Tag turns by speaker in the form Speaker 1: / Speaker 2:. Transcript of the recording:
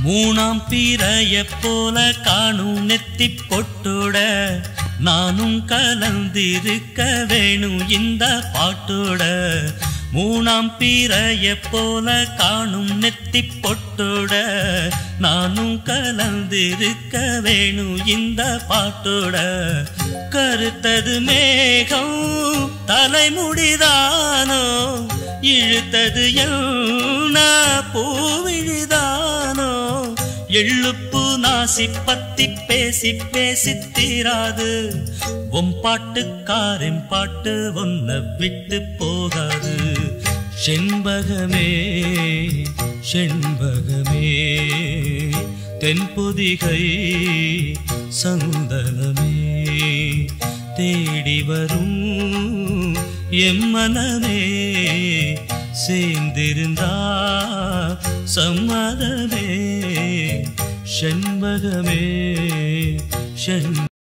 Speaker 1: மூணாம் பிறைய போல காணும் நெத்தி பொட்டோட நானும் கலந்திருக்க வேணும் இந்த பாட்டோட மூணாம் பிறைய போல காணும் நெத்தி பொட்டோட நானும் கலந்திருக்க வேணும் இந்த பாட்டோட கருத்தது மேகம் தலைமுடிதானோ இழுத்தது என்ன பூவிழிதானோ எள்ளுப்பு நாசி பத்தி பேசி பேசி தீராது உன் பாட்டுக்காரன் பாட்டு ஒன்ன விட்டு போகாது செண்பகமே செண்பகமே தென்பொதிகை சந்தனமே தேடி வரும் எம்மனமே சேர்ந்திருந்தா சம்மதமே செண்பகமே செண்